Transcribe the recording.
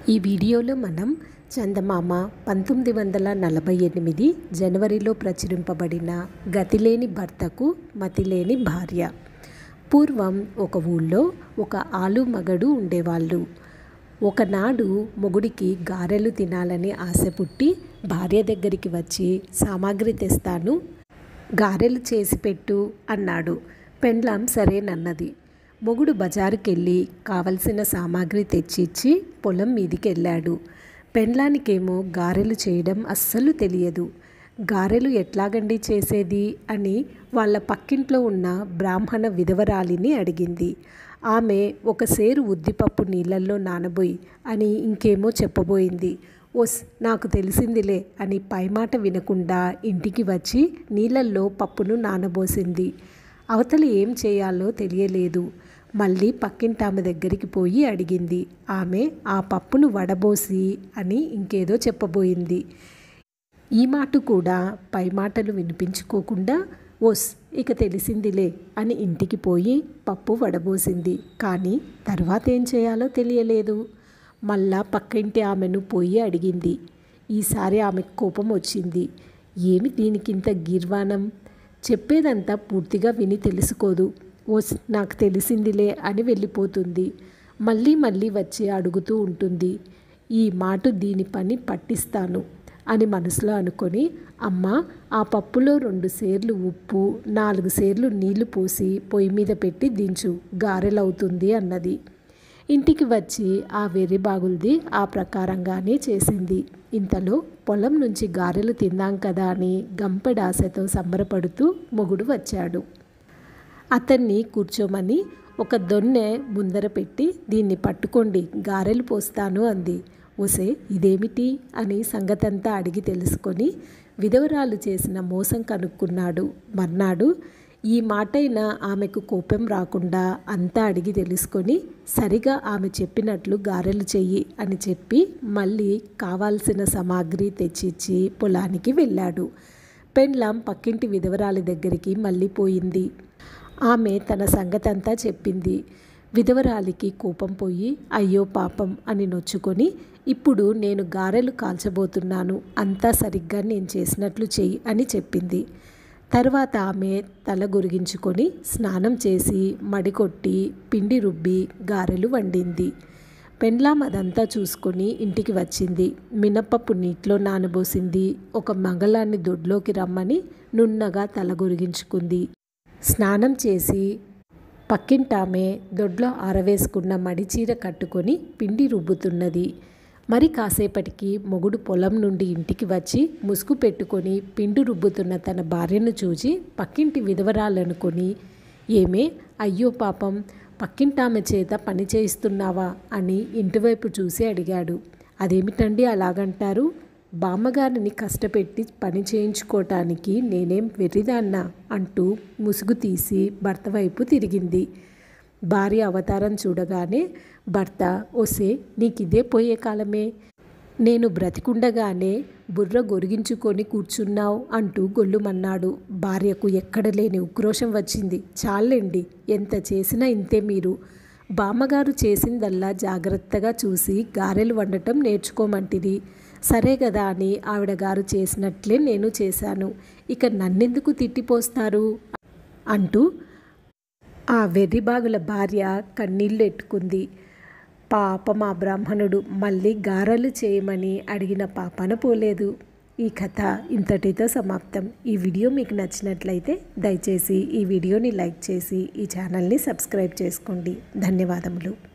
ఈ వీడియోలో మనం చందమామ పంతొమ్మిది వందల నలభై ఎనిమిది జనవరిలో ప్రచురింపబడిన గతిలేని భర్తకు మతిలేని భార్య పూర్వం ఒక ఊళ్ళో ఒక ఆలు మగడు ఉండేవాళ్ళు ఒకనాడు మొగుడికి గారెలు తినాలని ఆశ పుట్టి భార్య దగ్గరికి వచ్చి సామాగ్రి తెస్తాను గారెలు చేసి పెట్టు అన్నాడు పెండ్లాం సరేనన్నది మొగుడు బజారుకెళ్ళి కావలసిన సామాగ్రి తెచ్చిచ్చి పొలం మీదికి వెళ్ళాడు పెండ్లానికేమో గారెలు చేయడం అస్సలు తెలియదు గారెలు ఎట్లాగండి చేసేది అని వాళ్ళ పక్కింట్లో ఉన్న బ్రాహ్మణ విధవరాలిని అడిగింది ఆమె ఒక సేరు ఉద్దిపప్పు నీళ్ళల్లో నానబోయి అని ఇంకేమో చెప్పబోయింది ఓస్ నాకు తెలిసిందిలే అని పైమాట వినకుండా ఇంటికి వచ్చి నీళ్ళల్లో పప్పును నానబోసింది అవతల ఏం చేయాలో తెలియలేదు మళ్ళీ పక్కింటామె దగ్గరికి పోయి అడిగింది ఆమె ఆ పప్పును వడబోసి అని ఇంకేదో చెప్పబోయింది ఈ మాట కూడా పై మాటలు వినిపించుకోకుండా ఓస్ ఇక తెలిసిందిలే అని ఇంటికి పోయి పప్పు వడబోసింది కానీ తర్వాత ఏం చేయాలో తెలియలేదు మళ్ళా పక్కింటి ఆమెను పోయి అడిగింది ఈసారి ఆమెకు కోపం వచ్చింది ఏమి దీనికింత గీర్వాణం చెప్పేదంతా పూర్తిగా విని తెలుసుకోదు ఓస్ నాకు తెలిసిందిలే అని వెళ్ళిపోతుంది మళ్ళీ మళ్ళీ వచ్చి అడుగుతూ ఉంటుంది ఈ మాట దీని పని పట్టిస్తాను అని మనసులో అనుకొని అమ్మ ఆ పప్పులో రెండు సేర్లు ఉప్పు నాలుగు సేర్లు నీళ్లు పోసి పొయ్యి మీద పెట్టి దించు గారెలవుతుంది అన్నది ఇంటికి వచ్చి ఆ వెర్రి బాగుల్ది ఆ ప్రకారంగానే చేసింది ఇంతలో పొలం నుంచి గారెలు తిందాం కదా అని గంపడాశతో సంబరపడుతూ మొగుడు వచ్చాడు అతన్ని కూర్చోమని ఒక దొన్నె ముందర పెట్టి దీన్ని పట్టుకోండి గారెలు పోస్తాను అంది ఒసే ఇదేమిటి అని సంగతంతా అడిగి తెలుసుకొని విధవరాలు చేసిన మోసం కనుక్కున్నాడు మర్నాడు ఈ మాటైనా ఆమెకు కోపం రాకుండా అంతా అడిగి తెలుసుకొని సరిగా ఆమె చెప్పినట్లు గారెలు చెయ్యి అని చెప్పి మళ్ళీ కావాల్సిన సామాగ్రి తెచ్చిచ్చి పొలానికి వెళ్ళాడు పెండ్లాం పక్కింటి విధవరాలి దగ్గరికి మళ్ళీ పోయింది ఆమె తన సంగతంతా చెప్పింది విధవరాలికి కోపం పోయి అయ్యో పాపం అని నొచ్చుకొని ఇప్పుడు నేను గారెలు కాల్చబోతున్నాను అంతా సరిగ్గా నేను చేసినట్లు చెయ్యి అని చెప్పింది తర్వాత ఆమె తల గొరిగించుకొని స్నానం చేసి మడికొట్టి పిండి రుబ్బి గారెలు వండింది పెండ్లాం అదంతా చూసుకొని ఇంటికి వచ్చింది మినప్పప్పు నీటిలో నానబోసింది ఒక మంగళాన్ని దొడ్లోకి రమ్మని నున్నగా తల గొరిగించుకుంది స్నానం చేసి పక్కింటామె దొడ్లో ఆరవేసుకున్న మడిచీర కట్టుకొని పిండి రుబ్బుతున్నది మరి కాసేపటికి మొగుడు పొలం నుండి ఇంటికి వచ్చి ముసుగు పెట్టుకొని పిండి రుబ్బుతున్న తన భార్యను చూచి పక్కింటి విధవరాలనుకొని ఏమే అయ్యో పాపం పక్కింటామె చేత పని చేయిస్తున్నావా అని ఇంటివైపు చూసి అడిగాడు అదేమిటండి అలాగంటారు బామ్మగారిని కష్టపెట్టి పని చేయించుకోవటానికి నేనేం వెర్రిదాన్నా అంటూ ముసుగు తీసి భర్త వైపు తిరిగింది భార్య అవతారం చూడగానే భర్త ఒసే నీకిదే పోయే కాలమే నేను బ్రతికుండగానే బుర్ర గొరిగించుకొని కూర్చున్నావు అంటూ గొల్లుమన్నాడు భార్యకు ఎక్కడ లేని ఉక్రోషం వచ్చింది చాలండి ఎంత చేసినా ఇంతే మీరు బామ్మగారు చేసిందల్లా జాగ్రత్తగా చూసి గారెలు వండటం నేర్చుకోమంటిది సరే కదా అని ఆవిడ గారు చేసినట్లే నేను చేశాను ఇక నన్నెందుకు తిట్టిపోస్తారు అంటూ ఆ వెర్రిబాగుల భార్య కన్నీళ్ళు ఎట్టుకుంది పాప మా బ్రాహ్మణుడు మళ్ళీ గారెలు చేయమని అడిగిన పాపన పోలేదు ఈ కథ ఇంతటితో సమాప్తం ఈ వీడియో మీకు నచ్చినట్లయితే దయచేసి ఈ వీడియోని లైక్ చేసి ఈ ఛానల్ని సబ్స్క్రైబ్ చేసుకోండి ధన్యవాదములు